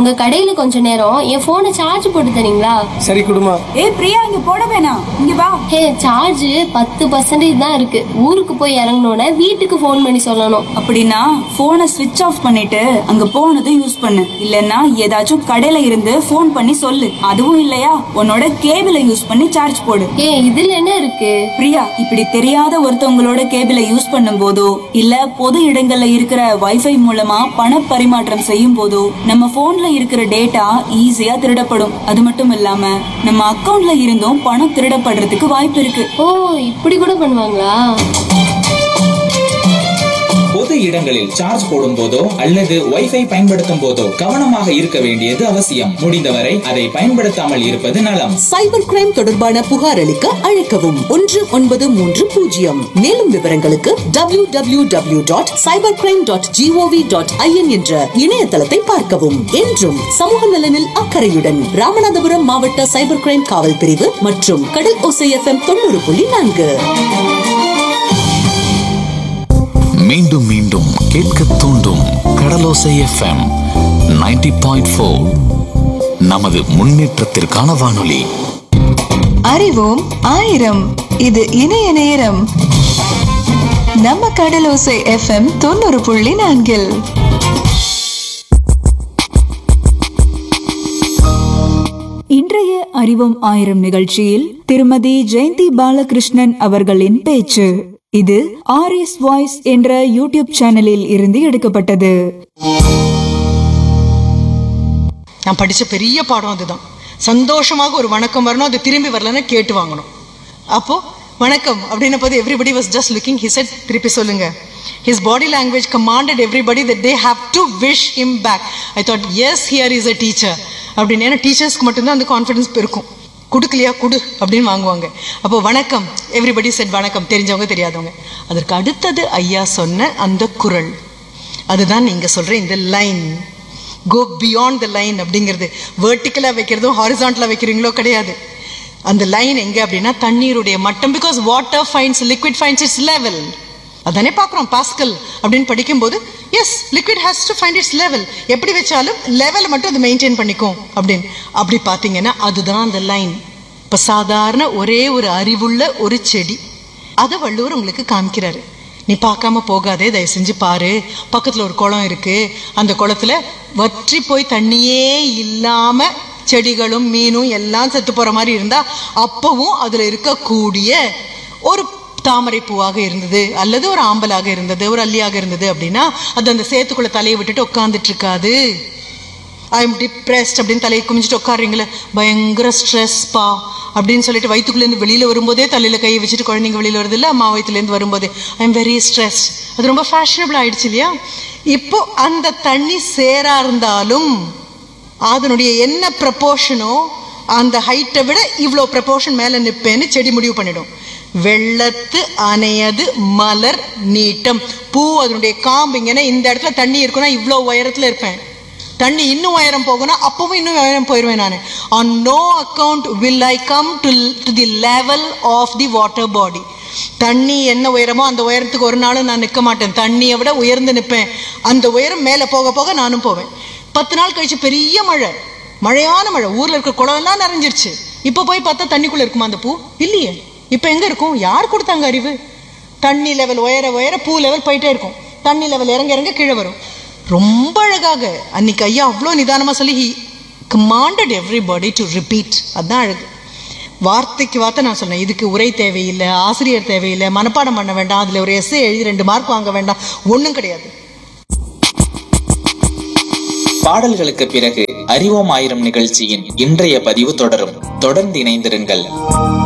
உங்க கடையில கொஞ்ச நேரம் என் போனை சார்ஜ் போட்டு தரீங்களா சரி குடுமா ஏய் பிரியா இங்க போட வேணாம் இங்க வா ஹே சார்ஜ் பத்து பர்சன்டேஜ் தான் இருக்கு ஊருக்கு போய் இறங்கினோட வீட்டுக்கு ஃபோன் பண்ணி சொல்லணும் அப்படின்னா போனை ஸ்விட்ச் ஆஃப் பண்ணிட்டு அங்க போனதும் யூஸ் பண்ணு இல்லனா ஏதாச்சும் கடையில இருந்து ஃபோன் பண்ணி சொல்லு அதுவும் இல்லையா உன்னோட கேபிளை யூஸ் பண்ணி சார்ஜ் போடு ஏ இதுல என்ன இருக்கு பிரியா இப்படி தெரியாத ஒருத்தவங்களோட கேபிளை யூஸ் பண்ணும் போதோ இல்ல பொது இடங்கள்ல இருக்கிற வைஃபை மூலமா பண பரிமாற்றம் செய்யும் போதோ நம்ம போன்ல இருக்கிற டேட்டா ஈஸியா திருடப்படும் அது மட்டும் இல்லாம நம்ம அக்கவுண்ட்ல இருந்தும் பணம் திருடப்படுறதுக்கு வாய்ப்பு இருக்கு ஓ இப்படி கூட பண்ணுவாங்களா பொது இடங்களில் சார்ஜ் போடும் போதோ அல்லது வைஃபை பயன்படுத்தும் போதோ கவனமாக இருக்க வேண்டியது அவசியம் முடிந்தவரை அதை பயன்படுத்தாமல் இருப்பது நலம் சைபர் கிரைம் தொடர்பான புகார் அளிக்க அழைக்கவும் ஒன்று ஒன்பது மூன்று பூஜ்ஜியம் மேலும் விவரங்களுக்கு W W W dot cyber crime dot G O V dot I N என்ற இணையதளத்தை பார்க்கவும் என்றும் சமூக நலனில் அக்கறையுடன் ராமநாதபுரம் மாவட்ட சைபர் கிரைம் காவல் பிரிவு மற்றும் கடல் ஓசை எஃப்எம் தொண்ணூறு புள்ளி நான்கு மீண்டும் மீண்டும் கேட்க தூண்டும் கடலோசை எஃப்எம் 90.4 பாயிண்ட் நமது முன்னேற்றத்திற்கான வானொலி அறிவோம் ஆயிரம் இது இணைய நேரம் நம்ம கடலோசை எஃப்எம் தொண்ணூறு புள்ளி நான்கில் இன்றைய அறிவோம் ஆயிரம் நிகழ்ச்சியில் திருமதி ஜெயந்தி பாலகிருஷ்ணன் அவர்களின் பேச்சு இது ஆர் எஸ் வாய்ஸ் என்ற யூடியூப் சேனலில் இருந்து எடுக்கப்பட்டது நான் படிச்ச பெரிய பாடம் அதுதான் சந்தோஷமாக ஒரு வணக்கம் வரணும் அது திரும்பி வரலன்னா கேட்டு வாங்கணும் அப்போ வணக்கம் அப்படின்ன போது everybody was just looking he said திருப்பி சொல்லுங்க his body language commanded everybody that they have to wish him back I thought yes here is a teacher அப்படின்னு ஏன்னா டீச்சர்ஸ்க்கு மட்டும்தான் அந்த கான்ஃபிடன்ஸ் இருக்கும் கொடுக்கலையா குடு அப்படின்னு வாங்குவாங்க அப்போ வணக்கம் எவ்ரிபடி செட் வணக்கம் தெரிஞ்சவங்க தெரியாதவங்க அதற்கு அடுத்தது ஐயா சொன்ன அந்த குரல் அதுதான் நீங்க சொல்ற இந்த line go beyond the line அப்படிங்கிறது வேர்ட்டிக்கலாக வைக்கிறதும் ஹாரிசான்டலாக வைக்கிறீங்களோ கிடையாது அந்த லைன் எங்க அப்படின்னா தண்ணீருடைய மட்டம் because water finds liquid finds its level அதானே பார்க்குறோம் பாஸ்கல் அப்படின்னு படிக்கும்போது yes liquid has to find its level எப்படி வச்சாலும் லெவலை மட்டும் அது மெயின்டைன் பண்ணிக்கும் அப்படின்னு அப்படி பார்த்தீங்கன்னா அதுதான் அந்த லைன் இப்போ சாதாரண ஒரே ஒரு அறிவுள்ள ஒரு செடி அதை வள்ளுவர் உங்களுக்கு காமிக்கிறாரு நீ பார்க்காம போகாதே தயவு செஞ்சு பாரு பக்கத்தில் ஒரு குளம் இருக்கு அந்த குளத்துல வற்றி போய் தண்ணியே இல்லாம செடிகளும் மீனும் எல்லாம் செத்து போற மாதிரி இருந்தா அப்பவும் அதுல இருக்கக்கூடிய ஒரு தாமரை பூவாக இருந்தது அல்லது ஒரு ஆம்பலாக இருந்தது ஒரு அல்லியாக இருந்தது அப்படின்னா அது அந்த சேத்துக்குள்ள தலையை விட்டுட்டு உட்காந்துட்டு இருக்காது ஐ எம் டிப்ரெஸ்ட் அப்படின்னு தலையை குமிஞ்சிட்டு உட்காடுறீங்களே பயங்கர ஸ்ட்ரெஸ் பா அப்படின்னு சொல்லிட்டு வயிற்றுக்குள்ளேருந்து வெளியில் வரும்போதே தலையில் கையை வச்சுட்டு குழந்தைங்க வெளியில் வருது இல்லை அம்மா வயிற்றுலேருந்து வரும்போதே ஐ எம் வெரி ஸ்ட்ரெஸ் அது ரொம்ப ஃபேஷனபிள் ஆயிடுச்சு இல்லையா இப்போ அந்த தண்ணி சேரா இருந்தாலும் அதனுடைய என்ன ப்ரப்போர்ஷனோ அந்த ஹைட்டை விட இவ்வளோ ப்ரப்போர்ஷன் மேலே நிற்பேன்னு செடி முடிவு பண்ணிடும் வெள்ளத்து அணையது மலர் நீட்டம் பூ அதனுடைய காம்பிங்கன்னா இந்த இடத்துல தண்ணி இருக்குன்னா இவ்வளோ உயரத்தில் இருப்பேன் தண்ணி இன்னும் உயரம் போகணும் அப்பவும் இன்னும் உயரம் போயிடுவேன் நான் on no account will I come to to the level of the water body தண்ணி என்ன உயரமோ அந்த உயரத்துக்கு ஒரு நாளும் நான் நிற்க மாட்டேன் தண்ணியை விட உயர்ந்து நிற்பேன் அந்த உயரம் மேலே போக போக நானும் போவேன் பத்து நாள் கழிச்சு பெரிய மழை மழையான மழை ஊர்ல இருக்க குளம்லாம் நிறைஞ்சிருச்சு இப்போ போய் பார்த்தா தண்ணிக்குள்ள இருக்குமா அந்த பூ இல்லையே இப்போ எங்க இருக்கும் யார் கொடுத்தாங்க அறிவு தண்ணி லெவல் உயர உயர பூ லெவல் போயிட்டே இருக்கும் தண்ணி லெவல் இறங்க இறங்க கீழே வரும் ரொம்ப அழகாக அன்னைக்கு ஐயா அவ்வளோ நிதானமா சொல்லி he commanded everybody to repeat அதான் அழகு வார்த்தைக்கு வார்த்தை நான் சொன்னேன் இதுக்கு உரை தேவையில்லை ஆசிரியர் தேவையில்லை மனப்பாடம் பண்ண வேண்டாம் அதில் ஒரு எஸ்ஸே எழுதி ரெண்டு மார்க் வாங்க வேண்டாம் ஒன்றும் கிடையாது பாடல்களுக்கு பிறகு அறிவோம் ஆயிரம் நிகழ்ச்சியின் இன்றைய பதிவு தொடரும் தொடர்ந்து இணைந்திருங்கள்